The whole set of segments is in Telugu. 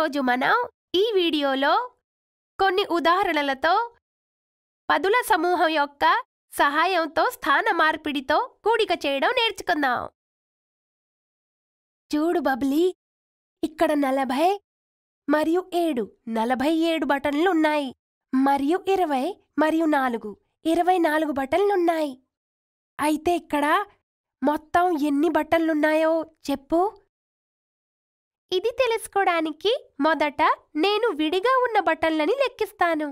ఈరోజు మనం ఈ వీడియోలో కొన్ని ఉదాహరణలతో పదుల సమూహం యొక్క సహాయంతో స్థాన మార్పిడితో కూడిక చేయడం నేర్చుకుందాం చూడు బబ్లీ ఇక్కడ నలభై మరియు ఏడు నలభై ఏడు బటన్లు ఉన్నాయి మరియు ఇరవై మరియు నాలుగు ఇరవై నాలుగు బటన్లున్నాయి అయితే ఇక్కడ మొత్తం ఎన్ని బటన్లున్నాయో చెప్పు ఇది తెలుసుకోవడానికి మొదట నేను విడిగా ఉన్న బటన్లని లెక్కిస్తాను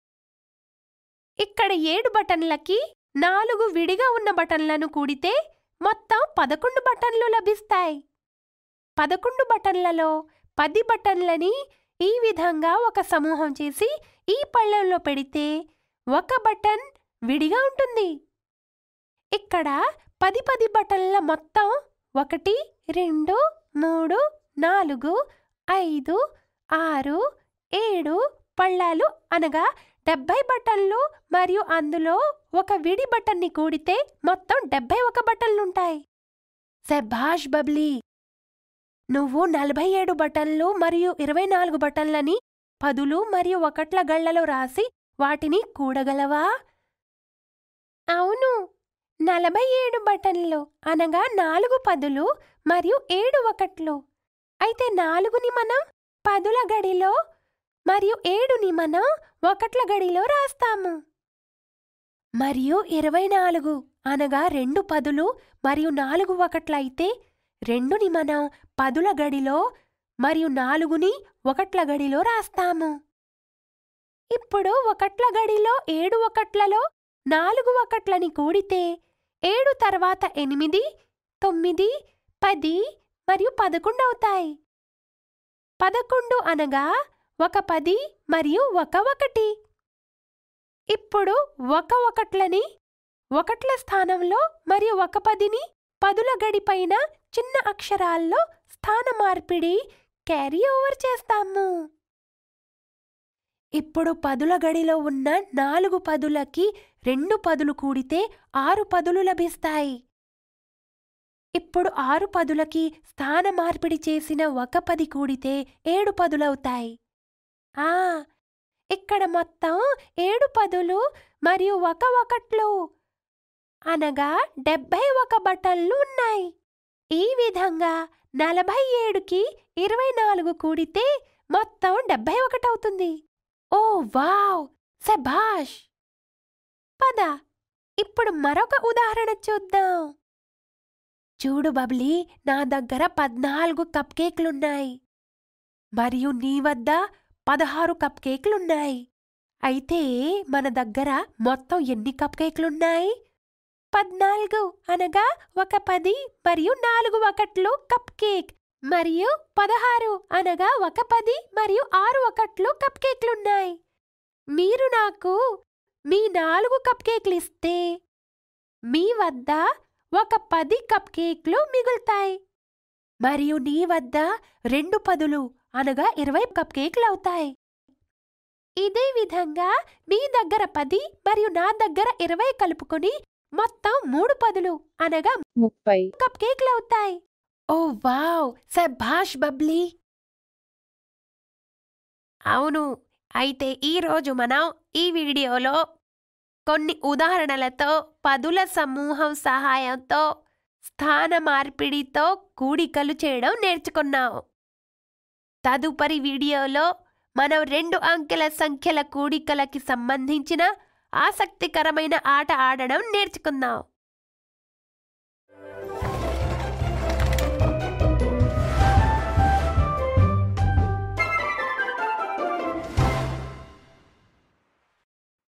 ఇక్కడ ఏడు బటన్లకి నాలుగు విడిగా ఉన్న బటన్లను కూడితే మొత్తం పదకొండు బటన్లు లభిస్తాయి పదకొండు బటన్లలో పది బటన్లని ఈ విధంగా ఒక సమూహం చేసి ఈ పళ్ళెంలో పెడితే ఒక బటన్ విడిగా ఉంటుంది ఇక్కడ పది పది బటన్ల మొత్తం ఒకటి రెండు మూడు నాలుగు ఐదు ఆరు ఏడు పళ్ళాలు అనగా డెబ్బై బటన్లు మరియు అందులో ఒక విడి బటన్ని కూడితే మొత్తం డెబ్బై ఒక బటన్లుంటాయి శభాష్ బబ్లీ నువ్వు నలభై ఏడు బటన్లు మరియు ఇరవై నాలుగు బటన్లని పదులు మరియు ఒకట్ల గళ్లలో రాసి వాటిని కూడగలవా అవును నలభై ఏడు బటన్లు అనగా నాలుగు పదులు మరియు ఏడు ఒకట్లు అయితే నాలుగుని మనం పదుల గడిలో మరియు ఏడుని మనం ఒకట్ల గడిలో రాస్తాము మరియు ఇరవై నాలుగు అనగా రెండు పదులు మరియు నాలుగు ఒకట్లయితే రెండుని మనం పదుల గడిలో మరియు నాలుగుని ఒకట్ల గడిలో రాస్తాము ఇప్పుడు ఒకట్ల గడిలో ఏడు ఒకట్లలో నాలుగు ఒకట్లని కూడితే ఏడు తర్వాత ఎనిమిది తొమ్మిది పది మరియు పదకొండు అవుతాయి పదకొండు అనగా ఒక పది మరియు ఒక ఒకటి ఇప్పుడు ఒక ఒకట్లని ఒకట్ల స్థానంలో మరియు ఒక పదిని పదుల గడిపైన చిన్న అక్షరాల్లో స్థాన మార్పిడి క్యారీ ఓవర్ చేస్తాము ఇప్పుడు పదుల గడిలో ఉన్న నాలుగు పదులకి రెండు పదులు కూడితే ఆరు పదులు లభిస్తాయి ఇప్పుడు ఆరు పదులకి స్థాన మార్పిడి చేసిన ఒక పది కూడితే ఏడు పదులవుతాయి ఆ ఇక్కడ మొత్తం ఏడు పదులు మరియు ఒక ఒకట్లు అనగా డెబ్బై ఒక బటన్లు ఉన్నాయి ఈ విధంగా నలభై ఏడుకి ఇరవై నాలుగు కూడితే మొత్తం డెబ్బై ఒకటవుతుంది ఓ వావ్ శభాష్ పద ఇప్పుడు మరొక ఉదాహరణ చూద్దాం చూడు బబ్లీ నా దగ్గర పద్నాలుగు కప్ కేక్లున్నాయి మరియు నీ వద్ద పదహారు కప్ కేక్లున్నాయి అయితే మన దగ్గర మొత్తం ఎన్ని కప్ కేక్లున్నాయి పద్నాలుగు అనగా ఒక పది మరియు నాలుగు ఒకట్లు కప్ కేక్ మరియు పదహారు అనగా ఒక పది మరియు ఆరు ఒకట్లు కప్ కేక్లున్నాయి మీరు నాకు మీ నాలుగు కప్ కేక్లు ఇస్తే మీ వద్ద ఒక పది కప్ కేక్లు మిగులుతాయి మరియు నీ వద్ద రెండు పదులు అనగా ఇరవై కప్ కేక్లు అవుతాయి ఇదే విధంగా మీ దగ్గర పది మరియు నా దగ్గర ఇరవై కలుపుకొని మొత్తం మూడు పదులు అనగా ముప్పై కప్ కేక్లు అవుతాయి ఓ వావ్ శభాష్ బబ్లీ అవును అయితే ఈరోజు మనం ఈ వీడియోలో కొన్ని ఉదాహరణలతో పదుల సమూహం సహాయంతో స్థాన మార్పిడితో కూడికలు చేయడం నేర్చుకున్నాం తదుపరి వీడియోలో మనం రెండు అంకెల సంఖ్యల కూడికలకి సంబంధించిన ఆసక్తికరమైన ఆట ఆడడం నేర్చుకుందాం